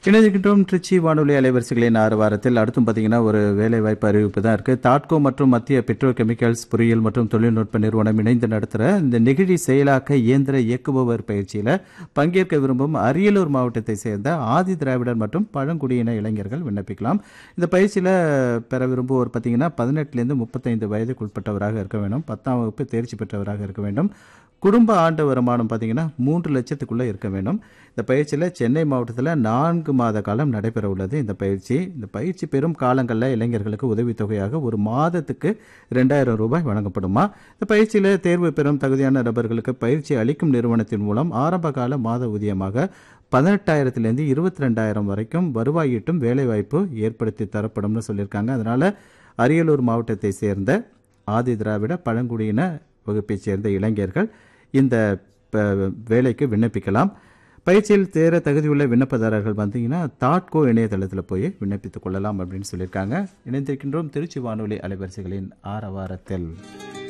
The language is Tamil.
இணைந்திருக்கின்றோம் திருச்சி வானொலி அலைவரிசைகளின் ஆறு வாரத்தில் அடுத்தும் பார்த்தீங்கன்னா ஒரு வேலைவாய்ப்பு அறிவிப்பு தான் இருக்குது தாட்கோ மற்றும் மத்திய பெட்ரோ கெமிக்கல்ஸ் பொறியியல் மற்றும் தொழில்நுட்ப நிறுவனம் இணைந்து நடத்துகிற இந்த நெகிழி செயலாக்க இயந்திர இயக்குபவர் பயிற்சியில் பங்கேற்க விரும்பும் அரியலூர் மாவட்டத்தை சேர்ந்த ஆதி திராவிடர் மற்றும் பழங்குடியின இளைஞர்கள் விண்ணப்பிக்கலாம் இந்த பயிற்சியில் பெற விரும்புவோர் பார்த்தீங்கன்னா பதினெட்டுலேருந்து முப்பத்தைந்து வயதுக்குட்பட்டவராக இருக்க வேண்டும் பத்தாம் வகுப்பு தேர்ச்சி பெற்றவராக இருக்க வேண்டும் குடும்ப ஆண்டு வருமானம் பார்த்தீங்கன்னா மூன்று லட்சத்துக்குள்ளே இருக்க வேண்டும் இந்த பயிற்சியில் சென்னை மாவட்டத்தில் நான்கு மாத காலம் நடைபெற உள்ளது இந்த பயிற்சி இந்த பயிற்சி பெறும் காலங்களில் இளைஞர்களுக்கு உதவித்தொகையாக ஒரு மாதத்துக்கு ரெண்டாயிரம் ரூபாய் வழங்கப்படுமா இந்த பயிற்சியில் தேர்வு பெறும் தகுதியான நபர்களுக்கு பயிற்சி அளிக்கும் நிறுவனத்தின் மூலம் ஆரம்ப கால மாத ஊதியமாக பதினெட்டாயிரத்திலேருந்து இருபத்தி ரெண்டாயிரம் வரைக்கும் வருவாய் ஈட்டும் வேலைவாய்ப்பு ஏற்படுத்தி தரப்படும்னு சொல்லியிருக்காங்க அதனால் அரியலூர் மாவட்டத்தை சேர்ந்த ஆதி திராவிட பழங்குடியின வகுப்பைச் சேர்ந்த இளைஞர்கள் இந்த ப- வேலைக்கு விண்ணப்பிக்கலாம் பயிற்சியில் தேர தகுதியுள்ள விண்ணப்பதாரர்கள் வந்தீங்கன்னா தாட்கோ இணையதளத்தில் போய் விண்ணப்பித்துக் கொள்ளலாம் அப்படின்னு சொல்லியிருக்காங்க இணைந்திருக்கின்றோம் திருச்சி வானொலி அலைவரிசைகளின் ஆரவாரத்தில்